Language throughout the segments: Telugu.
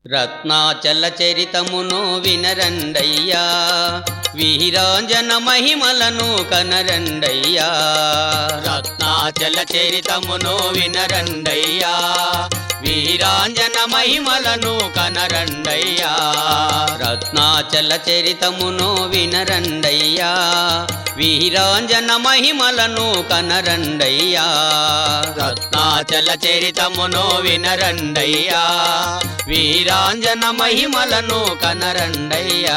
రత్నాచల చరితమును వినరండయ్యా వీరాంజన మహిమలను కనరండయ్యా రత్నాచల చరితమును వినరండయ్యా వీరాంజన మహిమలను కనరండయ్యా రత్నాచల చరితమును వినరండయ్యా వీరాంజన మహిమలను కనరండయ్యా రత్నాచల చరితమును వినరండయ్యా వీరాంజన మహిమలను కనరండయ్యా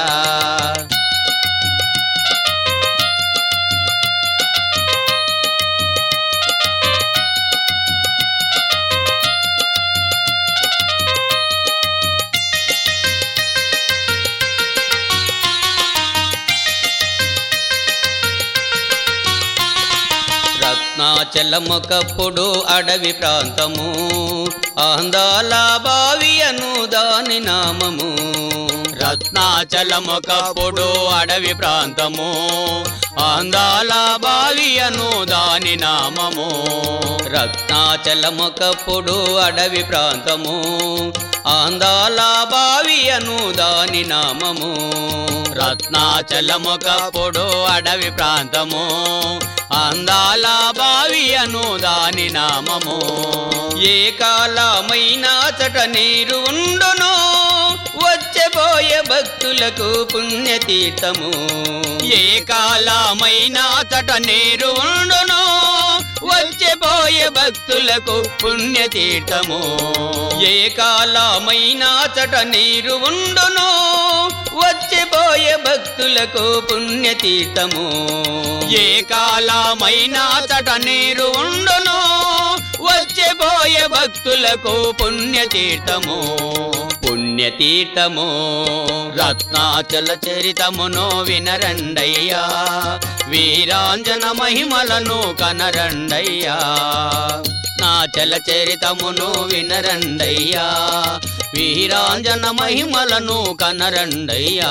రత్నాచలమొకప్పుడు అడవి ప్రాంతము ఆందాల బావియను దాని నామము రత్నాచలమొకప్పుడు అడవి ప్రాంతము ఆందాల బావియను దాని నామము రత్నాచలమొకప్పుడు అడవి ప్రాంతము ఆందాల బావియను దాని నామము రత్నాచలమొకప్పుడు అడవి ప్రాంతము అందాల బావియను దాని నామము ఏ కాలమైనా చట నీరు ఉండును వచ్చపోయే భక్తులకు పుణ్యతీర్థము ఏ కాలమైనా చట నీరు ఉండును వచ్చపోయే భక్తులకు పుణ్యతీర్థము ఏ కాలమైనా చట నీరు ఉండును వచ్చిపోయే భక్తులకు పుణ్యతీర్థము ఏ కాలమైనా చట నీరు ఉండును వచ్చిపోయే భక్తులకు పుణ్యతీర్థము పుణ్యతీర్థము రత్నాచల చరితమును వినరండయ్యా వీరాంజన మహిమలను కనరండయ్యా నాచల చరితమును వినరండయ్యా వీరాంజన మహిమలను కనరండయ్యా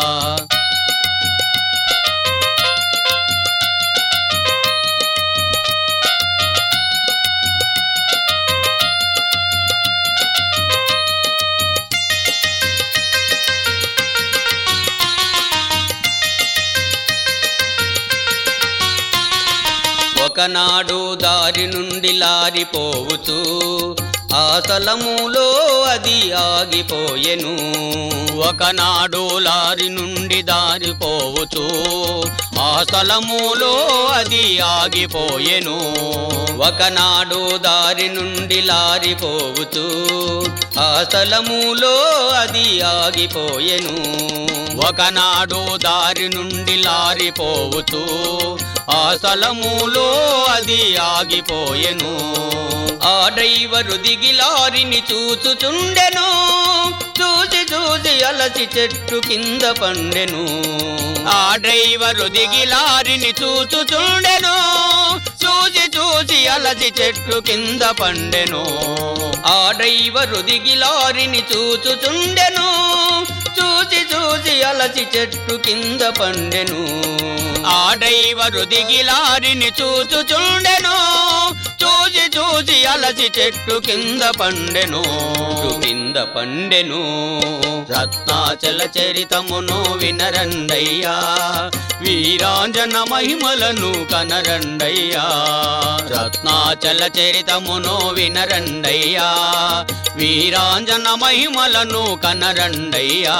ఒకనాడు దారి నుండి లారిపోవచ్చు ఆ స్థలములో అది ఆగిపోయెను ఒకనాడు లారి నుండి దారిపోవచ్చు ఆ స్థలములో అది ఆగిపోయెను ఒకనాడు దారి నుండి లారిపోవచ్చు ఆ స్థలములో అది ఆగిపోయెను ఒకనాడు దారి నుండి లారిపోవచ్చు ఆ స్థలములో అది ఆగిపోయెను ఆ డ్రైవరు దిగి లారిని చూచుచుండెను చూసి చూసి అలసి చెట్టు కింద పండెను ఆ డ్రైవరు దిగి లారిని చూచుచుండెను చూసి చూసి అలసి చెట్టు కింద పండెను ఆ డ్రైవరు దిగి లారిని చూచుచుండెను చూసి చూసి అలసి చెట్టు కింద పండెను ఆ డ్రైవరు దిగి లారిని చూచుచుండెను చూసి చూసి అలసి చెట్టు కింద పండెను చెట్టు కింద పండెను రత్నాచల చరితమును వినరండయ్యా వీరాంజన మహిమలను కనరండయ్యా రత్నాచల చరితమును వినరండయ్యా వీరాంజన మహిమలను కనరండయ్యా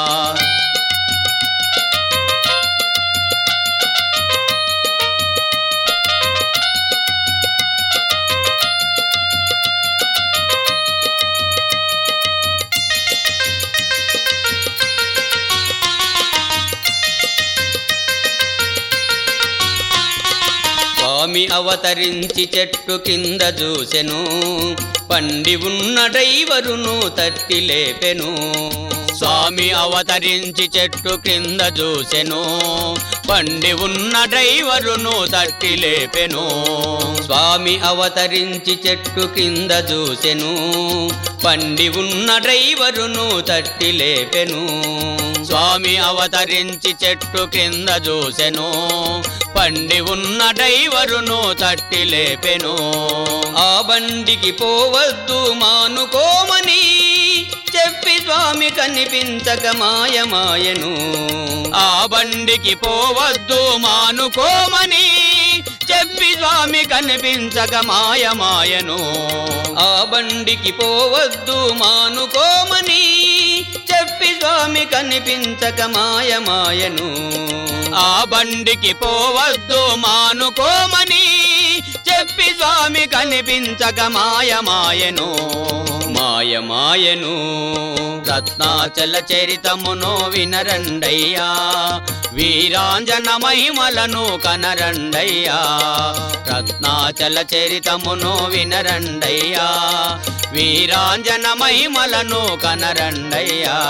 స్వామి అవతరించి చెట్టు కింద చూసెను పండి ఉన్న డ్రైవరును తట్టి లేపెను స్వామి అవతరించి చెట్టు కింద చూసెను పండి ఉన్న డ్రైవరును తట్టి లేపెను స్వామి అవతరించి చెట్టు కింద చూసెను పండి ఉన్న డ్రైవరును తట్టి లేపెను స్వామి అవతరించి చెట్టు కింద చూసెను పండి ఉన్న డ్రైవరును తట్టి లేపెను ఆ బండికి పోవద్దు మానుకోమని చెప్పి స్వామి కనిపించక మాయమాయను ఆ బండికి పోవద్దు మానుకోమని చెప్పి స్వామి కనిపించక మాయమాయను ఆ బండికి పోవద్దు మానుకోమని చెప్పి స్వామి కనిపించక మాయమాయను ఆ బండికి పోవద్దు మానుకోమని చెప్పి స్వామి కనిపించక మాయమాయను మాయమాయను రత్నాచల చరితమును వినరండయ్యా వీరాంజన మహిమలను కనరండయ్యా రత్నాచల చరితమును వినరండయ్యా వీరాంజన మహిమలను కనరండయ్యా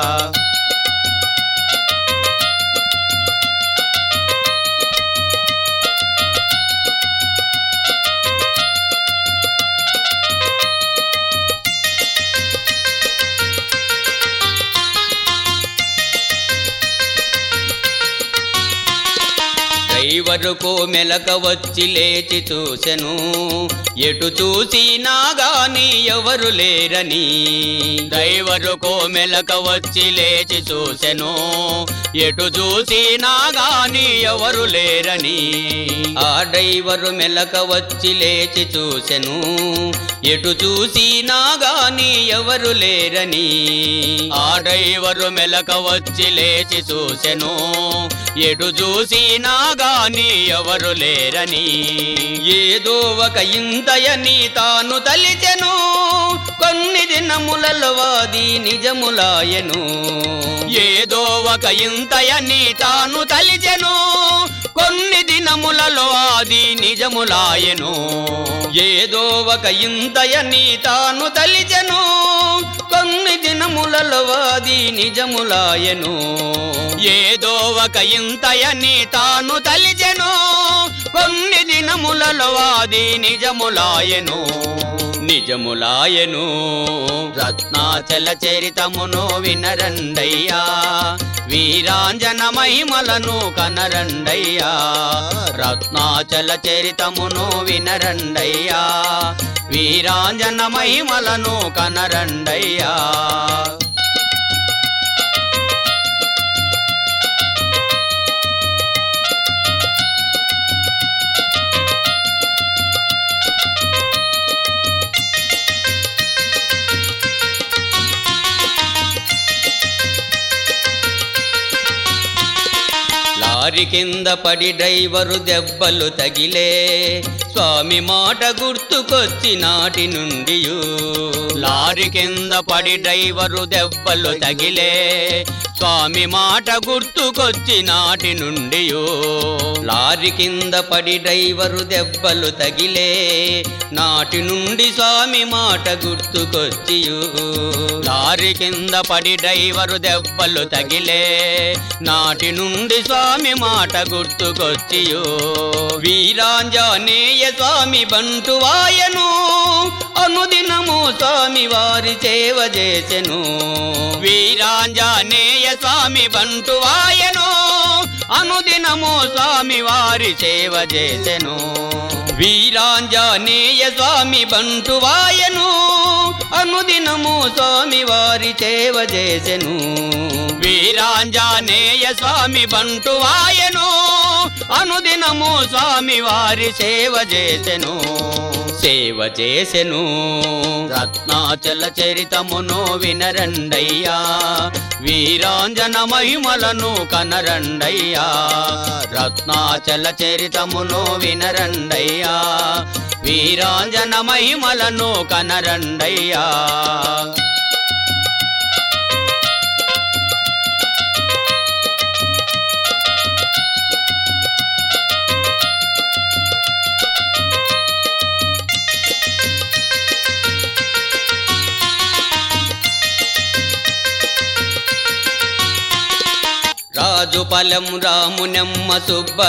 డ్రైవరుకు మెలక వచ్చి లేచి చూసెను ఎటు చూసినా గాని ఎవరు లేరని డ్రైవరుకు మెలక వచ్చి లేచి చూసెను ఎటు చూసినా గాని ఎవరు లేరని ఆ డ్రైవరు మెలక వచ్చి లేచి చూసెను ఎటు చూసినా గాని ఎవరు లేరని ఆ డ్రైవరు మెలక వచ్చి లేచి చూసెను ఎటు చూసినా గాని ఎవరు లేరని ఏదో ఒక ఇంతయని తాను తలిచెను కొన్ని దినములలో వాది నిజములాయను ఏదో ఒక ఇంతయని తాను తలిచెను కొన్ని దినములలో అది నిజములాయెను ఏదో ఒక ఇంతయని తాను తలిచెను కొన్ని దినములలో వాది నిజములాయను ఏదో ఒక ఇంతయని తాను తలిచెను కొన్ని దినములలో అది నిజములాయెను నిజములాయను రత్నాచల చరితమును వినరండయ్యా వీరాంజన మహిమలను కనరండయ్యా రత్నాచల చరితమును వినరండయ్యా వీరాంజన మహిమలను కనరండయ్యా లారి కింద పడి డ్రైవరు దెబ్బలు తగిలే స్వామి మాట గుర్తుకొచ్చి నాటి నుండి లారీ కింద పడి డ్రైవరు దెబ్బలు తగిలే స్వామి మాట గుర్తుకొచ్చి నాటి నుండి లారి కింద పడి డ్రైవరు దెబ్బలు తగిలే నాటి నుండి స్వామి మాట గుర్తుకొచ్చి లారీ కింద పడి డ్రైవరు దెబ్బలు తగిలే నాటి నుండి స్వామి మాట గుర్తుకొచ్చియో వీరాంజనేయ స్వామి బంటువాయను అనుదినము స్వామి వారి సేవ చేసెను వీరాంజనేయ స్వామి బంటువాయను అనుదినము స్వామి వారి సేవ చేసెను వీరాంజనేయ స్వామి బంటువాయను అనుదినము స్వామి వారి సేవ చేసెను వీరాంజనేయ స్వామి బంటువాయను అనుదినము స్వామి వారి సేవ చేసెను సేవ చేసెను రత్నాచల చరితమును వినరండయ్యా వీరాంజన మహిమలను కనరండయ్యా రత్నాచల చరితమును వినరండయ్యా వీరాంజన మహిమలను కనరండయ్యా రాజు పలం రామునమ్మ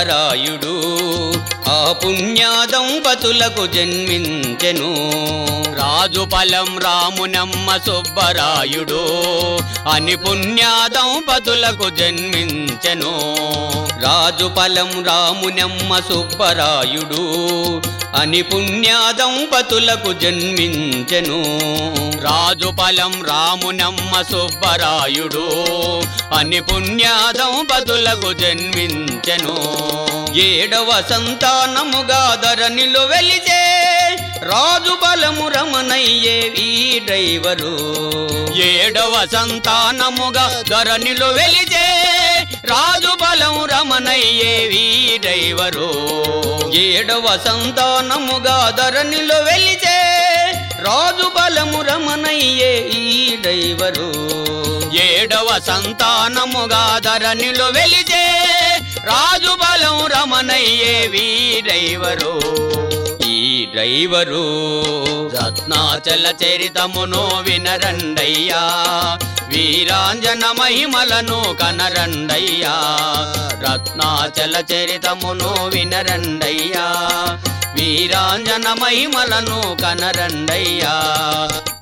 సుబ్బరాయుడు ఆ పుణ్య దంపతులకు జన్మించెను రాజు పలం రామునమ్మ సుబ్బరాయుడు అని పుణ్యా దంపతులకు జన్మించెను రాజు పలం రామునమ్మ సుబ్బరాయుడు అని పుణ్యా దంపతులకు జన్మించెను రాజు పలం రామునమ్మ సుబ్బరాయుడు అని పుణ్యా దంపతులకు జన్మించెను ఏడవ సంతానముగా ధరణిలో వెలిచే రాజు బలము రమణయ్యే ఈ డ్రైవరు ఏడవ సంతానముగా ధరణిలో వెలిచే రాజు బలం రమణయ్యే వీడైవరు ఏడవ సంతానముగా ధరణిలో వెలిచే రాజు బలము రమణయ్యే ఈ డ్రైవరు ఏడవ సంతానముగా ధరణిలో వెలిచే రాజు బలం రమణయ్యే వీడైవరు ఈ డ్రైవరు రత్నాచల చరితమును వినరండయ్యా వీరాంజన మహిమలను కనరండయ్యా రత్నాచల చరితమును వినరండయ్యా వీరాంజన మహిమలను కనరండయ్యా